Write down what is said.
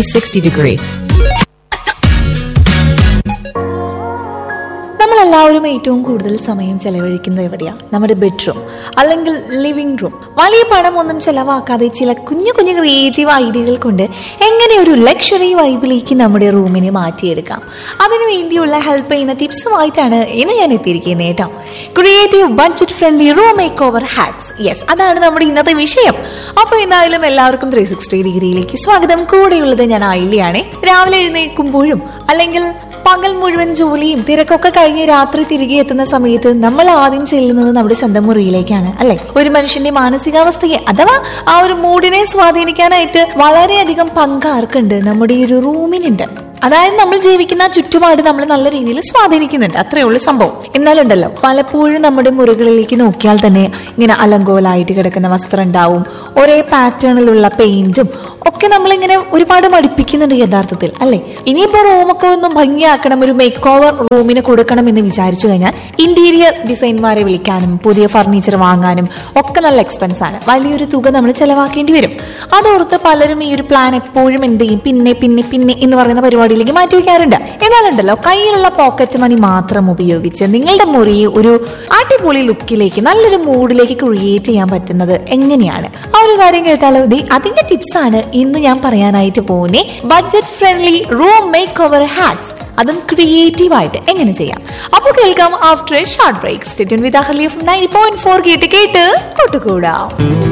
360 degree. നമ്മളെല്ലാവരും ഏറ്റവും കൂടുതൽ സമയം ചെലവഴിക്കുന്നത് എവിടെയാ നമ്മുടെ ബെഡ്റൂം അല്ലെങ്കിൽ ലിവിംഗ് റൂം വലിയ പണമൊന്നും ചെലവാക്കാതെ ചില കുഞ്ഞു കുഞ്ഞു ക്രിയേറ്റീവ് ഐഡിയകൾ കൊണ്ട് എങ്ങനെ ഒരു ലക്ഷറി വൈബിലേക്ക് നമ്മുടെ റൂമിനെ മാറ്റിയെടുക്കാം അതിനു വേണ്ടിയുള്ള ഹെൽപ്പ് ചെയ്യുന്ന ടിപ്സുമായിട്ടാണ് ഇന്ന് ഞാൻ എത്തിയിരിക്കുന്നത് കേട്ടോ creative budget friendly room make over hacks yes അതാണ് നമ്മുടെ ഇന്നത്തെ വിഷയം അപ്പോൾ എന്തായാലും എല്ലാവർക്കും ത്രീ സിക്സ്റ്റി ഡിഗ്രിയിലേക്ക് സ്വാഗതം കൂടെയുള്ളത് ഞാൻ ആയില്യാണ് രാവിലെ എഴുന്നേൽക്കുമ്പോഴും അല്ലെങ്കിൽ പകൽ മുഴുവൻ ജോലിയും തിരക്കൊക്കെ കഴിഞ്ഞ് രാത്രി തിരികെ എത്തുന്ന സമയത്ത് നമ്മൾ ആദ്യം ചെല്ലുന്നത് നമ്മുടെ സ്വന്തം മുറിയിലേക്കാണ് അല്ലെ ഒരു മനുഷ്യന്റെ മാനസികാവസ്ഥയെ അഥവാ ആ ഒരു മൂഡിനെ സ്വാധീനിക്കാനായിട്ട് വളരെയധികം പങ്ക് ആർക്കുണ്ട് നമ്മുടെ ഈ ഒരു റൂമിനുണ്ട് അതായത് നമ്മൾ ജീവിക്കുന്ന ആ ചുറ്റുപാട് നമ്മൾ നല്ല രീതിയിൽ സ്വാധീനിക്കുന്നുണ്ട് അത്രേ ഉള്ളൂ സംഭവം എന്നാലുണ്ടല്ലോ പലപ്പോഴും നമ്മുടെ മുറികളിലേക്ക് നോക്കിയാൽ തന്നെ ഇങ്ങനെ അലങ്കോലായിട്ട് കിടക്കുന്ന വസ്ത്രം ഉണ്ടാവും ഒരേ പാറ്റേണിലുള്ള പെയിന്റും ഒക്കെ നമ്മളിങ്ങനെ ഒരുപാട് മടിപ്പിക്കുന്നുണ്ട് യഥാർത്ഥത്തിൽ അല്ലെ ഇനിയിപ്പോ റൂമൊക്കെ ഒന്ന് ഭംഗിയാക്കണം ഒരു മേക്ക് ഓവർ റൂമിന് കൊടുക്കണം എന്ന് വിചാരിച്ചു കഴിഞ്ഞാൽ ഇന്റീരിയർ ഡിസൈൻമാരെ വിളിക്കാനും പുതിയ ഫർണിച്ചർ വാങ്ങാനും ഒക്കെ നല്ല എക്സ്പെൻസ് ആണ് വലിയൊരു തുക നമ്മൾ ചെലവാക്കേണ്ടി വരും അതോർത്ത് പലരും ഈ ഒരു പ്ലാൻ എപ്പോഴും എന്ത് ചെയ്യും പിന്നെ പിന്നെ പിന്നെ എന്ന് പറയുന്ന പരിപാടിയിലേക്ക് മാറ്റി വെക്കാറുണ്ട് എന്നാലുണ്ടല്ലോ കയ്യിലുള്ള പോക്കറ്റ് മണി മാത്രം ഉപയോഗിച്ച് നിങ്ങളുടെ മുറിയെ ഒരു അടിപൊളി ലുക്കിലേക്ക് നല്ലൊരു മൂഡിലേക്ക് ക്രിയേറ്റ് ചെയ്യാൻ പറ്റുന്നത് എങ്ങനെയാണ് ആ ഒരു കാര്യം കേട്ടാലോ ദേ അതിന്റെ ടിപ്സ് ആണ് ഇന്ന് ഞാൻ പറയാനായിട്ട് പോകുന്നേ budget friendly room make over hacks അതും ക്രിയേറ്റീവ് ആയിട്ട് എങ്ങനെ ചെയ്യാം അപ്പോൾ കേൾക്കാം after a short break stay with അഹർലി ഓഫ് നയൻ പോയിന്റ് ഫോർ കേട്ട് കേട്ട് കൊട്ടുകൂടാം